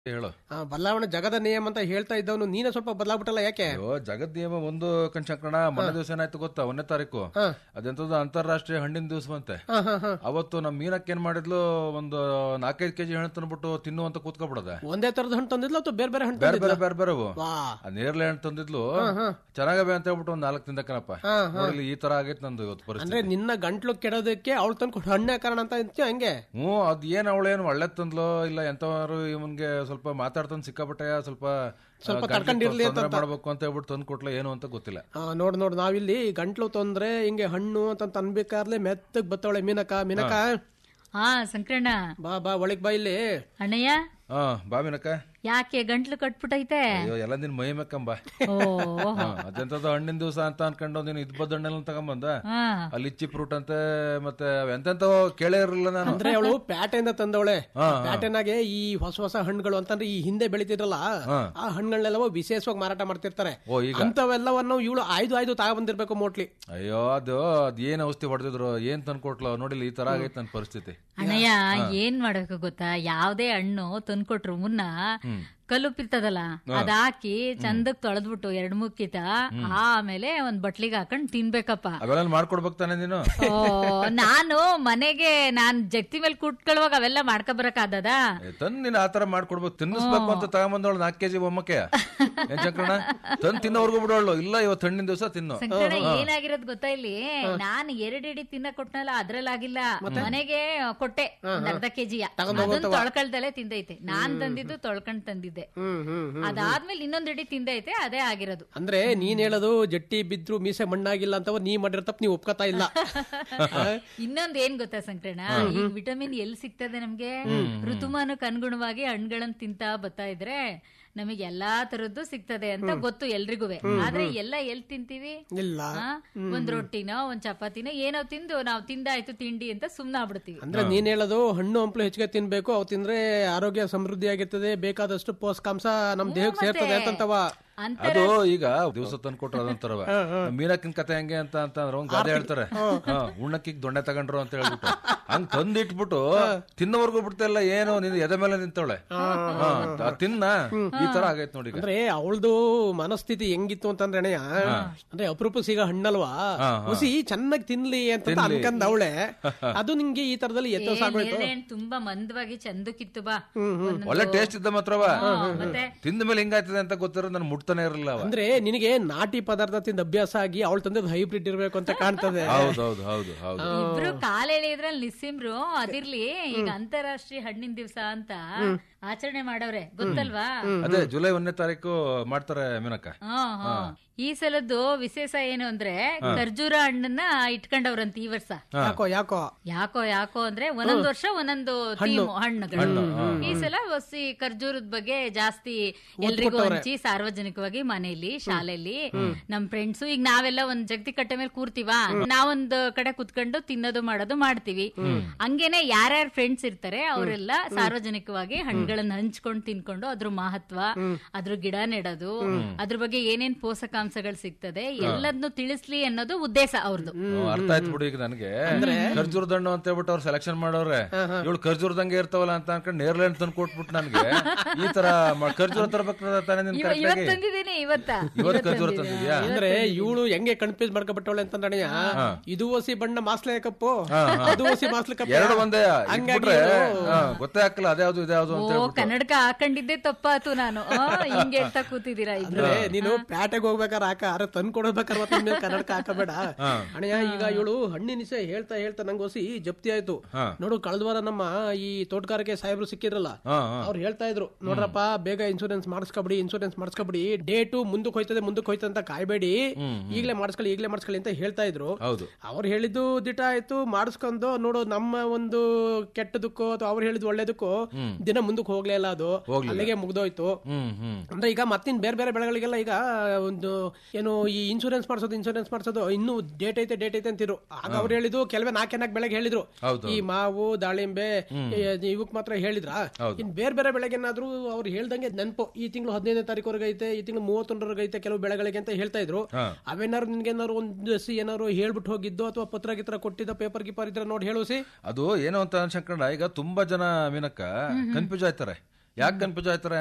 ಹೇಳು ಆ, ಬದಲಾವಣೆ ಜಗದ ನಿಯಮ ಅಂತ ಹೇಳ್ತಾ ಇದ್ದವನು ನೀನೇ ಸ್ವಲ್ಪ ಬದಲಾಗ್ಬಿಟ್ಟಲ್ಲ ಯಾಕೆ ಅಯ್ಯೋ ಜಗತ್ ನಿಯಮ ಒಂದು ಕಣ್ಶಂಕರಣ ಮೊನ್ನೆ ದಿವಸ ಏನಾಯ್ತು ಗೊತ್ತಾ ಒಂದನೇ ತಾರೀಕು ಹಾ. ಅದೆಂತದ್ದು ಅಂತಾರಾಷ್ಟ್ರೀಯ ಹಣ್ಣಿನ ದಿವಸ ಬಂತೆ ಹಾ ಹಾ ಹಾ ಅವತ್ತು ನಮ್ ಮೀನಕ್ಕೆ ಏನ್ ಮಾಡಿದ್ಲು ಒಂದು ನಾಲ್ಕೈದು ಕೆಜಿ ಹಣ್ಣು ತಂದ್ಬಿಟ್ಟು ತಿನ್ನುವಂತ ಕೂತ್ಕೊಬಿಡದೆ ಒಂದೇ ತರದ ಹಣ್ಣು ತಂದಿದ್ಲ ಅಥವಾ ಬೇರೆ ಬೇರೆ ಹಣ್ಣು ಬೇರೆ ತಂದಿದ್ಲ ಬೇರೆ ಬೇರೆ ಬೇರೆ ವಾ ಆ ನೇರ್ಲೆ ಹಣ್ಣು ತಂದಿದ್ಲು ಚೆನ್ನಾಗವೆ ಅಂತ ಹೇಳ್ಬಿಟ್ಟು ಒಂದ್ ನಾಲ್ಕು ತಿಂದಕ್ಕನಪ್ಪ ಹಾ, ನೋಡಲಿ ಈ ತರ ಆಗೈತೆ ನಂದು ಇವತ್ತು ಪರಿಸ್ಥಿತಿ ಅಂದ್ರೆ ನಿನ್ನ ಗಂಟ್ಲು ಕೆಡೋದಕ್ಕೆ ಅವಳು ತಂದ್ಕೊಟ್ಟು ಹಣ್ಣೆ ಕಾರಣ ಅಂತ ಅಂತೀಯ ಹಂಗೆ ಹ್ಞೂ ಅದ್ ಏನ್ ಅವಳೇನು ಒಳ್ಳೆ ತಂದ್ಲೋ ಇಲ್ಲ ಎಂತವಾರು ಇವನ್ಗೆ ಸ್ವಲ್ಪ ಮಾತಾಡ್ತಾನೆ ಸಿಕ್ಕಾಪಟ್ಟೆ ಸ್ವಲ್ಪ ಸ್ವಲ್ಪ ಗಂಟ್ಲಿಗೆ ತಡ್ಕೊಂಡಿರ್ಲಿ ಅಂತ ತೊಂದ್ರೆ ಮಾಡ್ಬೇಕು ಅಂತ ಹೇಳ್ಬಿಟ್ಟು ತಂದು ಕೊಟ್ಲ ಏನು ಅಂತ ಗೊತ್ತಿಲ್ಲ ಆ, ನೋಡ್ ನೋಡ್ ನಾವಿಲ್ಲಿ ಗಂಟ್ಲು ತೊಂದ್ರೆ ಹಿಂಗೆ ಹಣ್ಣು ಅಂತ ಅನ್ಬೇಕಾರ್ಲೆ ಮೆತ್ತಗ್ ಬತ್ತವಳೆ ಮೀನಕ ಮೀನಕ ಹಾ ಸಂಕ್ರಣ್ಣ ಬಾ ಬಾ ಒಳಗ್ ಬಾ ಇಲ್ಲಿ ಅಣ್ಣಯ್ಯ ಹಾ ಬಾವಿನಕ್ಕ ಯಾಕೆ ಗಂಟ್ಲು ಕಟ್ಬಿಟ್ಟೈತೆ ಅಯ್ಯೋ ಎಲ್ಲ ನಿನ್ ಮೈ ಮೆಕ್ಕಂಬ ಓ ಅದೆಂತದ ಹಣ್ಣಿನ ದಿವಸ ಅಂತ ಅನ್ಕೊಂಡು ನೀನು ಇದ್ ಬದ್ದ ಹಣ್ಣೆಲ್ಲ ತಗೊಂಬಂದ ಹಾ ಅಲ್ಲಿ ಇಚ್ಚಿ ಫ್ರೂಟ್ ಅಂತೆ ಮತ್ತೆ ಎಂತೆಂತವೋ ಕೇಳೇ ಇರಲಿಲ್ಲ ನಾನು ಅಂದ್ರೆ ಅವಳು ಪ್ಯಾಟೆಯಿಂದ ತಂದವಳೆ ಹಾ, ಪ್ಯಾಟೆನಾಗೆ ಈ ಹೊಸ ಹೊಸ ಹಣ್ಣುಗಳು ಅಂತಂದ್ರೆ ಈ ಹಿಂದೆ ಬೆಳಿತಿದ್ರಲ್ಲ ಆ ಹಣ್ಣುಗಳನ್ನೆಲ್ಲ ವಿಶೇಷವಾಗಿ ಮಾರಾಟ ಮಾಡ್ತಿರ್ತಾರೆ ಓ ಈಗ ಅಂತವೆಲ್ಲವನ್ನು ಇವಳು ಆಯ್ದು ಆಯ್ದು ತಗೊಂಡ್ಬಂದಿರ್ಬೇಕು ಮೋಟ್ಲಿ ಅಯ್ಯೋ ಅದು ಅದ್ ಏನ್ ಔಷಧಿ ಹೊಡೆದಿದ್ರು ಏನ್ ತಂದ್ಕೊಟ್ಲು ನೋಡಿಲ್ಲ ಈ ತರ ಆಗೈತೆ ನನ್ನ ಪರಿಸ್ಥಿತಿ ಅಣ್ಣಯ್ಯ ಏನ್ ಮಾಡ್ಬೇಕು ಗೊತ್ತಾ ಯಾವ್ದೇ ಹಣ್ಣು ತಂದ್ಕೊಟ್ರು ಮುನ್ನ ಕಲ್ಲುಪ್ಪಿರ್ತದಲ್ಲ ಅದ್ ಹಾಕಿ ಚಂದಕ್ ತೊಳೆದ್ಬಿಟ್ಟು ಎರಡ್ ಮುಕ್ಕಿತ ಆಮೇಲೆ ಒಂದ್ ಬಟ್ಲಿಗೆ ಹಾಕೊಂಡ್ ತಿನ್ಬೇಕಪ್ಪ ಅವೆಲ್ಲ ಮಾಡ್ಕೊಡ್ಬೇಕು ತಾನೆ ನೀನು ಓ ನಾನು ಮನೆಗೆ ನಾನ್ ಜಗ್ತಿ ಮೇಲೆ ಕುಟ್ಕೊಳ್ಳುವಾಗ ಅವೆಲ್ಲ ಮಾಡ್ಕೊ ಬರಕಾದದ ಏ, ತಂದ್ ನೀನ್ ಆತರ ಮಾಡ್ಕೊಡ್ಬೇಕು ತಿನ್ನಿಸ್ಬೇಕು ಅಂತ ತಗೊಂಬಂದವಳು ನಾಲ್ಕು ಕೆಜಿ ಒಮ್ಮಕ್ಕೆ ಏನ್ ಚಕ್ರಣ ತಂದ್ ತಿನ್ನೋರ್ಗು ಬಿಡೋಳು ಇಲ್ಲ ಇವತ್ತು ಹಣ್ಣಿನ ದಿವಸ ತಿನ್ನು ಸಂಕಟ ಏನಾಗಿರೋದ್ ಗೊತ್ತಾ ಇಲ್ಲಿ ನಾನ್ ಎರಡ್ ಇಡಿ ತಿನ್ನ ಕೊಟ್ನಲ್ಲ ಅದ್ರಲ್ಲಾಗಿಲ್ಲ ಮನೆಗೆ ಕೊಟ್ಟೆ ಒಂದ್ ಅರ್ಧ ಕೆಜಿಯ ಅದನ್ನ ತೊಳ್ಕೊಳ್ದಲೆ ತಿಂದೈತೆ ನಾನ್ ತಂದಿದ್ದು ತೊಳ್ಕೊಂಡ್ ತಂದಿದ್ದೆ ಹ್ಮ್ ಹ್ಮ್ ಹ್ಮ್ ಅದಾದ್ಮೇಲೆ ಇನ್ನೊಂದ್ ಇಡಿ ತಿಂದೈತೆ ಅದೇ ಆಗಿರೋದು ಅಂದ್ರೆ ನೀನ್ ಹೇಳೋದು ಜಟ್ಟಿ ಬಿದ್ರು ಮೀಸೆ ಮಣ್ಣಾಗಿಲ್ಲ ಅಂತವ ನೀ ಮಾಡಿರೋ ತಪ್ಪು ನೀವು ಒಪ್ಕೋತಾ ಇಲ್ಲ ಇನ್ನೊಂದ್ ಏನ್ ಗೊತ್ತಾ ಸಂಕ್ರಣ ಈಗ ವಿಟಮಿನ್ ಎಲ್ಲಿ ಸಿಗ್ತದೆ ನಮ್ಗೆ ಋತುಮಾನಕ್ಕೆ ಅನುಗುಣವಾಗಿ ಹಣ್ಣುಗಳನ್ನ ತಿಂತಾ ಬರ್ತಾ ಇದ್ರೆ ನಮಗೆ ಎಲ್ಲಾ ತರದ್ದು ಸಿಗ್ತದೆ ಅಂತ ಗೊತ್ತು ಎಲ್ರಿಗೂ ಆದ್ರೆ ಎಲ್ಲ ಎಲ್ ತಿಂತೀವಿ ಇಲ್ಲ ಆ? ಒಂದ್ ರೊಟ್ಟಿನೋ ಒಂದ್ ಚಪಾತಿನೋ ಏನೋ ತಿಂದು ನಾವ್ ತಿಂದಾಯ್ತು ತಿಂಡಿ ಅಂತ ಸುಮ್ನಾಗ್ಬಿಡ್ತೀವಿ ಅಂದ್ರೆ ನೀನ್ ಹೇಳೋದು ಹಣ್ಣು ಹಂಪಲು ಹೆಚ್ಚಿಗೆ ತಿನ್ಬೇಕು ಅವು ತಿಂದ್ರೆ ಆರೋಗ್ಯ ಸಮೃದ್ಧಿ ಆಗಿರ್ತದೆ ಬೇಕಾದಷ್ಟು ಪೋಷಕಾಂಶ ನಮ್ ದೇಹಕ್ಕೆ ಸೇರ್ತದೆ ಅಂತಂತವ ಅಂತ ಅದು ಈಗ ದಿವಸ ತಂದ್ಕೊಟ್ರು ಅದೊಂಥರವ ಮೀನಕ್ಕಿನ ಕತೆ ಹೆಂಗೆ ಅಂತ ಅಂತಂದ್ರೆ ಒಂದ್ ಗಾದೆ ಹೇಳ್ತಾರೆ ಹಾ, ಉಣ್ಣಕ್ಕಿಗ್ ದೊಣ್ಣೆ ತಗೊಂಡ್ರು ಅಂತ ಹೇಳ್ಬಿಟ್ಟು ಹಂಗ್ ತಂದಿಟ್ಬಿಟ್ಟು ತಿನ್ನೋವರ್ಗು ಬಿಡ್ತಿಲ್ಲ ಏನು ನಿನ್ ಎದೆ ಮೇಲೆ ನಿಂತವಳೆ ಹಾ, ಅದ್ ತಿನ್ನ ಈ ತರ ಆಗೈತ್ ನೋಡಿ ಈಗ ಅಂದ್ರೆ ಅವಳದು ಮನಸ್ಥಿತಿ ಹೆಂಗಿತ್ತು ಅಂತಂದ್ರೆ ಅಣ್ಣಯ್ಯ ಅಂದ್ರೆ ಅಪರೂಪ ಸಿಗ ಹಣ್ಣಲ್ವಾ ಹುಸಿ ಚೆನ್ನಾಗಿ ತಿನ್ಲಿ ಅಂತ ಅನ್ಕಂದ್ ಅವಳೆ ಅದು ನಿಂಗೆ ಈ ತರದಲ್ಲಿ ಎತ್ತ ಸಾಕೋಯ್ತು ನೇರಳೆ ತುಂಬಾ ಮಂದವಾಗಿ ಚಂದಕ್ಕಿತ್ತು ಬಾ ಒಂದೊಂದು- ಒಳ್ಳೆ ಟೇಸ್ಟ್ ಇದ್ದ ಮಾತ್ರವ ಮತ್ತೆ ತಿಂದ ಮೇಲೆ ಹಿಂಗಾಯ್ತದೆ ಅಂತ ಗೊತ್ತಿರೋ ನನ್ ಮುಟ್ತಾನೆ ಇರಲಿಲ್ಲ ಅವ ಅಂದ್ರೆ ನಿನಗೆ ನಾಟಿ ಪದಾರ್ಥ ತಿಂದ ಅಭ್ಯಾಸ ಆಗಿ ಅವಳು ತಂದದ್ದು ಹೈಬ್ರಿಡ್ ಇರ್ಬೇಕು ಅಂತ ಕಾಣ್ತದೆ ಹೌದೌದು ಹೌದು ಹೌದು ಇಬ್ರು ಕಾಲೆಳೆದ್ರಲ್ಲಿ ನಿಸ್ಸಿಮ್ರು ಅದಿರ್ಲಿ ಈಗ ಅಂತಾರಾಷ್ಟ್ರೀಯ ಹಣ್ಣಿನ ದಿವಸ ಅಂತ ಆಚರಣೆ ಮಾಡವ್ರೆ ಗೊತ್ತಲ್ವಾ ಅದೇ ಜುಲೈ ಒಂದನೇ ತಾರೀಕು ಮಾಡ್ತಾರೆ ಮೀನಕ್ಕ ಹ್ಮ್, ಹ್ಮ್. ಈ ಸಲದ್ದು ವಿಶೇಷ ಏನು ಅಂದ್ರೆ ಖರ್ಜೂರ ಹಣ್ಣನ್ನ ಇಟ್ಕೊಂಡವ್ರಂತ ಈ ವರ್ಷ ಯಾಕೋ ಯಾಕೋ ಯಾಕೋ ಯಾಕೋ ಅಂದ್ರೆ ಒಂದೊಂದ್ ವರ್ಷ ಒಂದೊಂದು ಥೀಮ್ ಹಣ್ಣುಗಳು ಈ ಸಲ ಹೊಸಿ ಖರ್ಜೂರದ ಬಗ್ಗೆ ಜಾಸ್ತಿ ಎಲ್ರಿಗೂ ಹಂಚಿ ಸಾರ್ವಜನಿಕವಾಗಿ ಮನೆಯಲ್ಲಿ ಶಾಲೆಯಲ್ಲಿ ನಮ್ ಫ್ರೆಂಡ್ಸ್ ಈಗ ನಾವೆಲ್ಲ ಒಂದ್ ಜಗತಿ ಕಟ್ಟೆ ಮೇಲೆ ಕೂರ್ತೀವಾ ನಾವೊಂದ್ ಕಡೆ ಕುತ್ಕೊಂಡು ತಿನ್ನೋದು ಮಾಡೋದು ಮಾಡ್ತೀವಿ ಹಂಗೇನೆ ಯಾರ್ಯಾರ ಫ್ರೆಂಡ್ಸ್ ಇರ್ತಾರೆ ಅವರೆಲ್ಲ ಸಾರ್ವಜನಿಕವಾಗಿ ಹಣ್ಣುಗಳನ್ನ ಹಂಚ್ಕೊಂಡು ತಿನ್ಕೊಂಡು ಅದ್ರ ಮಹತ್ವ ಅದ್ರ ಗಿಡ ನೆಡೋದು ಅದ್ರ ಬಗ್ಗೆ ಏನೇನ್ ಪೋಷಕಾಂಶಗಳು ಸಿಗ್ತದೆ ಎಲ್ಲದನ್ನು ತಿಳಿಸ್ಲಿ ಅನ್ನೋದು ಉದ್ದೇಶ ಅವ್ರದ್ದು ಹ್ಮ್, ಅರ್ಥ ಆಯ್ತು ಬಿಡು ಈಗ ನನಗೆ ಖರ್ಜೂರದ ಹಣ್ಣು ಅಂತ ಹೇಳ್ಬಿಟ್ಟು ಅವ್ರು ಸೆಲೆಕ್ಷನ್ ಮಾಡೋರೆ ಇವಳು ಖರ್ಜೂರದಂಗೆ ಇರ್ತಾವಲ್ಲ ಅಂತ ಅನ್ಕೊಂಡು ನೇರ್ಲೆ ಹಣ್ಣು ತಂದು ಕೊಟ್ಬಿಟ್ಟು ನನಗೆ ಈ ತರ ಮ- ಖರ್ಜೂರ ತರಬೇಕು ತಾನೇ ನಿನ್ ಇವ- ಕರೆಕ್ಟ್ ಇವತ್ ಆಗಿ ತಂದಿದ್ದೀನಿ ಇವತ್ತ ಇವತ್ತು ಖರ್ಜೂರ ತಂದಿದ್ಯಾ ಅಂದ್ರೆ ಇವಳು ಹೆಂಗೆ ಕನ್ಫ್ಯೂಸ್ ಮಾಡ್ಕೊಬಿಟ್ಟವಳೆ ಅಂತಂದ್ರೆ ಅಣ್ಣಯ್ಯ ಇದು ಓಸಿ ಬಣ್ಣ ಮಾಸ್ಲೆ ಕಪ್ಪು ಅದು ಓಸಿ ಮಾಸ್ಲೆ ಕಪ್ಪು ಎರಡು ಒಂದೇ ಹಂಗಾಗಿ ಇಟ್ಬಿಟ್ರೆ ಇವ್ಳು- ಹಾ, ಗೊತ್ತೇ ಹಾಕಲ್ಲ ಅದ್ಯಾವ್ದು ಇದ್ಯಾವ್ದು ಅಂತ ಓ ಹೇಳ್ಬಿಟ್ಟು ಕನ್ನಡಕ ಹಾಕೊಂಡಿದ್ದೆ ತಪ್ಪಾತು ನಾನು ಆ, ಹಿಂಗೆ ಹೇಳ್ತಾ ಕೂತಿದ್ದೀರಾ ಇಬ್ರು ಅಂದ್ರೆ ನೀನು ಪ್ಯಾಟೆಗೆ ಹೋಗ್ಬೇಕಾದ್ರೆ ಹಾಕ ಅರೆ ತಂದ್ ಕೊಡ್ಬೇಕಾದ್ರೆ ಮತ್ತೆ ನಿನ್ ಮೇಲೆ ಕನ್ನಡಕ ಹಾಕಬೇಡ ಅಣ್ಣಯ್ಯ ಈಗ ಇವಳು ಹಣ್ಣಿನಿಸೆ ಹೇಳ್ತಾ ಹೇಳ್ತಾ ನಂಗೆ ಹೊಸಿ ಜಪ್ತಿ ಆಯ್ತು ನೋಡು ಕಳೆದ ವಾರ ನಮ್ಮ ಈ ತೋಟಗಾರಿಕೆ ಸಾಹೇಬ್ರು ಸಿಕ್ಕಿದ್ರಲ್ಲ ಹಾ, ಹಾ. ಅವ್ರು ಹೇಳ್ತಾ ಇದ್ರು ನೋಡ್ರಪ್ಪ ಬೇಗ ಇನ್ಸೂರೆನ್ಸ್ ಮಾಡಿಸ್ಕೊಬಿಡಿ ಇನ್ಸೂರೆನ್ಸ್ ಮಾಡಿಸ್ಕೊಬಿಡಿ ಡೇಟು ಮುಂದಕ್ಕೆ ಹೋಯ್ತದೆ ಮುಂದಕ್ಕೆ ಹೋಯ್ತದೆ ಅಂತ ಕಾಯ್ಬೇಡಿ ಈಗಲೇ ಮಾಡಿಸ್ಕೊಳ್ಳಿ ಈಗಲೇ ಮಾಡಿಸ್ಕೊಳ್ಳಿ ಅಂತ ಹೇಳ್ತಾ ಇದ್ರು ಹೌದು ಅವ್ರು ಹೇಳಿದ್ದು ದಿಟ ಆಯ್ತು ಮಾಡಿಸ್ಕೊಂಡು ನೋಡು ನಮ್ಮ ಒಂದು ಕೆಟ್ಟದಕ್ಕೋ ಅಥವಾ ಅವ್ರು ಹೇಳಿದ್ ಒಳ್ಳೇದಕ್ಕೋ ದಿನ ಮುಂದಕ್ಕೆ ಹೋಗ್ಲೇ ಇಲ್ಲ ಅದು ಅಲ್ಲಿಗೆ ಮುಗ್ದೋಯ್ತು ಹ್ಮ್ ಹ್ಮ್ ಅಂದ್ರೆ ಈಗ ಮತ್ತಿನ್ ಬೇರೆ ಬೇರೆ ಬೆಳೆಗಳಿಗೆಲ್ಲ ಈಗ ಒಂದು ಏನು ಈ ಇನ್ಶೂರೆನ್ಸ್ ಮಾಡಿಸೋದು ಇನ್ಶೂರೆನ್ಸ್ ಮಾಡಿಸೋದು ಇನ್ನು ಡೇಟ್ ಐತೆ ಡೇಟ್ ಐತೆ ಅಂತಿರು ಆಗ ಅವ್ರು ಹೇಳಿದ್ದು ಕೆಲವೇ ನಾಲ್ಕೆ ನಾಲ್ಕು ಬೆಳೆಗೆ ಹೇಳಿದ್ರು ಹೌದು. ಈ ಮಾವು ದಾಳಿಂಬೆ ಇವಕ್ ಮಾತ್ರ ಹೇಳಿದ್ರ ಇನ್ ಬೇರೆ ಬೇರೆ ಬೆಳೆಗೆ ಏನಾದ್ರು ಅವ್ರು ಹೇಳ್ದಂಗೆ ನೆನಪು ಈ ತಿಂಗಳು ಹದಿನೈದನೇ ತಾರೀಕುವರೆಗೆ ಐತೆ ಈ ತಿಂಗಳು ಮೂವತ್ತೊಂದರವರೆಗೆ ಐತೆ ಕೆಲವು ಬೆಳೆಗಳಿಗೆ ಅಂತ ಹೇಳ್ತಾ ಇದ್ರು ಅವೇನಾದ್ರು ನಿನ್ಗೆ ಏನಾದ್ರು ಒಂದು ಸಿ ಏನಾದ್ರು ಹೇಳ್ಬಿಟ್ಟು ಹೋಗಿದ್ದು ಅಥವಾ ಪತ್ರ ಗಿತ್ರ ಕೊಟ್ಟಿದ್ದ ಪೇಪರ್ ಗಿಪರ್ ಇದ್ರೆ ನೋಡಿ ಹೇಳುಸಿ ಅದು ಏನು ಅಂತ ಅನ್ಸಂಕಂಡ ಈಗ ತುಂಬಾ ಜನ ಮೀನಕ್ಕ ಕನ್ಫ್ಯೂಸ್ ಆಯ್ತಾರೆ ಯಾಕೆ ಕನ್ಫ್ಯೂಸ್ ಆಯ್ತಾರ